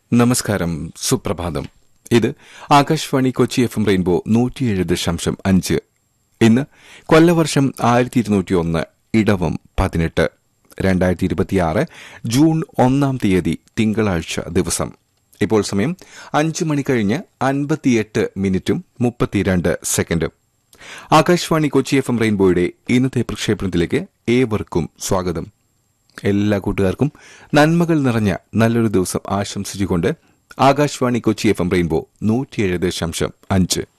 നമസ്കാരം സുപ്രഭാതം ഇത് Akashvani Kochi F M rainbow നൂറ്റിയേഴ് ദശാംശം അഞ്ച് ഇന്ന് കൊല്ലവർഷം ആയിരത്തി ഇരുന്നൂറ്റി ഒന്ന് ഇടവം പതിനെട്ട് രണ്ടായിരത്തി ഇരുപത്തിയാറ് ജൂൺ ഒന്നാം തീയതി തിങ്കളാഴ്ച ദിവസം ഇപ്പോൾ സമയം അഞ്ച് മണി കഴിഞ്ഞ് അൻപത്തിയെട്ട് മിനിറ്റും മുപ്പത്തിരണ്ട് സെക്കൻഡും ആകാശവാണി കൊച്ചി എഫ് എം റെയിൻബോയുടെ ഇന്നത്തെ പ്രക്ഷേപണത്തിലേക്ക് ഏവർക്കും സ്വാഗതം എല്ലാ കൂട്ടുകാർക്കും നന്മകൾ നിറഞ്ഞ നല്ലൊരു ദിവസം ആശംസിച്ചുകൊണ്ട് Akashvani Kochi F M rainbow നൂറ്റിയേഴ് ദശാംശം അഞ്ച്